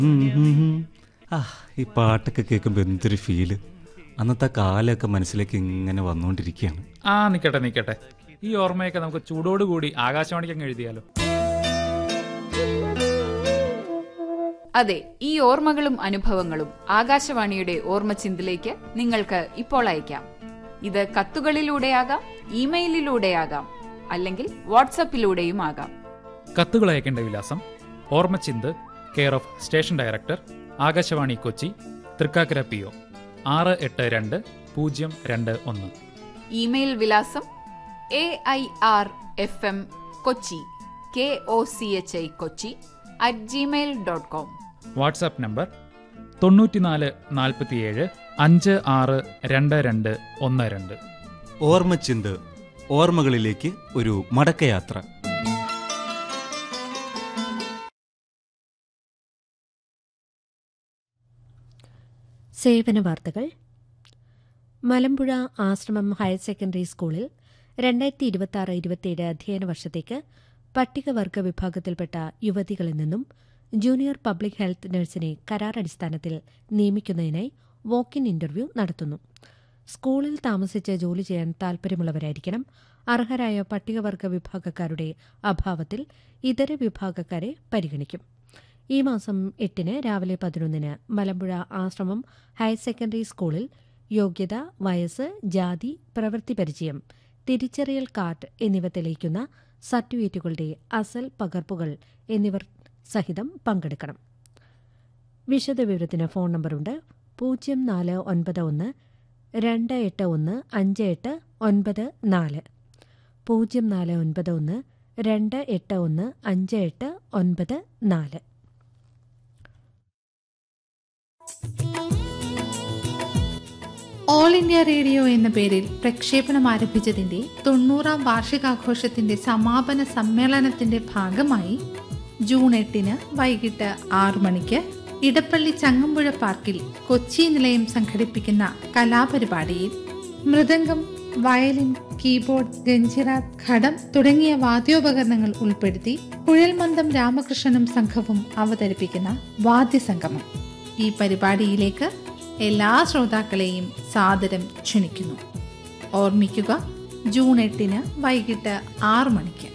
ഉം, ഉം, ഉം. ആ ഈ പാട്ടൊക്കെ കേൾക്കുമ്പോൾ എന്തൊരു ഫീല് അന്നത്തെ കാലമൊക്കെ മനസ്സിലേക്ക് ഇങ്ങനെ വന്നുകൊണ്ടിരിക്കുകയാണ് ആ നിക്കട്ടെ നിക്കട്ടെ ഈ ഓർമ്മയൊക്കെ നമുക്ക് ചൂടോടുകൂടി ആകാശവാണിക്ക് അങ്ങ് എഴുതിയാലോ അതെ ഈ ഓർമ്മകളും അനുഭവങ്ങളും ആകാശവാണിയുടെ ഓർമ്മച്ചിന്തിലേക്ക് നിങ്ങൾക്ക് ഇപ്പോൾ അയക്കാം ഇത് കത്തുകളിലൂടെയാകാം ഇമെയിലിലൂടെയാകാം അല്ലെങ്കിൽ വാട്സപ്പിലൂടെയും ആകാം കത്തുകൾ അയക്കേണ്ട വിലാസം Ormachinth care of station director Akashvani Kochi Thrikkakara P O ആറ് എട്ട് രണ്ട് പൂജ്യം രണ്ട് ഒന്ന് ഇമെയിൽ വിലാസം A I R F M Kochi K O C H I Kochi at Gmail dot com WhatsApp number തൊണ്ണൂറ്റിനാല് നാൽപ്പത്തിയേഴ് അഞ്ച് ആറ് രണ്ട് രണ്ട് ഒന്ന് രണ്ട് ഓർമ്മച്ചിന്ത് ഓർമ്മകളിലേക്ക് ഒരു മടക്കയാത്ര സേവന വാർത്തകൾ മലമ്പുഴ ആശ്രമം ഹയർ സെക്കൻഡറി സ്കൂളിൽ രണ്ടായിരത്തി ഇരുപത്തി ആറ് ഇരുപത്തിയേഴ് അധ്യയന വർഷത്തേക്ക് പട്ടികവർഗ വിഭാഗത്തിൽപ്പെട്ട യുവതികളിൽ നിന്നും ജൂനിയർ പബ്ലിക് ഹെൽത്ത് നഴ്സിനെ കരാർ അടിസ്ഥാനത്തിൽ നിയമിക്കുന്നതിനായി വോക്ക് ഇൻ ഇന്റർവ്യൂ നടത്തുന്നു സ്കൂളിൽ താമസിച്ച് ജോലി ചെയ്യാൻ താൽപര്യമുള്ളവരായിരിക്കണം അർഹരായ പട്ടികവർഗ വിഭാഗക്കാരുടെ അഭാവത്തിൽ ഇതര വിഭാഗക്കാരെ പരിഗണിക്കും ഈ മാസം എട്ടിന് രാവിലെ പതിനൊന്നിന് മലമ്പുഴ ആശ്രമം ഹയർ സെക്കൻഡറി സ്കൂളിൽ യോഗ്യത വയസ്സ് ജാതി പ്രവൃത്തി പരിചയം തിരിച്ചറിയൽ കാർഡ് എന്നിവ തെളിയിക്കുന്ന സർട്ടിഫിക്കറ്റുകളുടെ അസൽ പകർപ്പുകൾ എന്നിവർ സഹിതം പങ്കെടുക്കണം വിശദവിവരത്തിന് ഫോൺ നമ്പറുണ്ട് പൂജ്യം നാല് ഒൻപത് ഒന്ന് രണ്ട് എട്ട് ഒന്ന് അഞ്ച് എട്ട് ഒൻപത് നാല് പൂജ്യം നാല് ഒൻപത് ഒന്ന് രണ്ട് എട്ട് ഒന്ന് അഞ്ച് എട്ട് ഒൻപത് നാല് ഓൾ ഇന്ത്യ റേഡിയോ എന്ന പേരിൽ പ്രക്ഷേപണം ആരംഭിച്ചതിന്റെ തൊണ്ണൂറാം വാർഷികാഘോഷത്തിന്റെ സമാപന സമ്മേളനത്തിന്റെ ഭാഗമായി ജൂൺ എട്ടിന് വൈകിട്ട് ആറു മണിക്ക് ഇടപ്പള്ളി ചങ്ങമ്പുഴ പാർക്കിൽ കൊച്ചി നിലയം സംഘടിപ്പിക്കുന്ന കലാപരിപാടിയിൽ മൃദംഗം വയലിൻ കീബോർഡ് ഗഞ്ചിറ ഘടം തുടങ്ങിയ വാദ്യോപകരണങ്ങൾ ഉൾപ്പെടുത്തി കുഴൽമന്ദം രാമകൃഷ്ണനും സംഘവും അവതരിപ്പിക്കുന്ന വാദ്യസംഗമം ഈ പരിപാടിയിലേക്ക് എല്ലാ ശ്രോതാക്കളെയും സാദരം ക്ഷണിക്കുന്നു ഓർമ്മിക്കുക ജൂൺ എട്ടിന് വൈകിട്ട് ആറു മണിക്ക്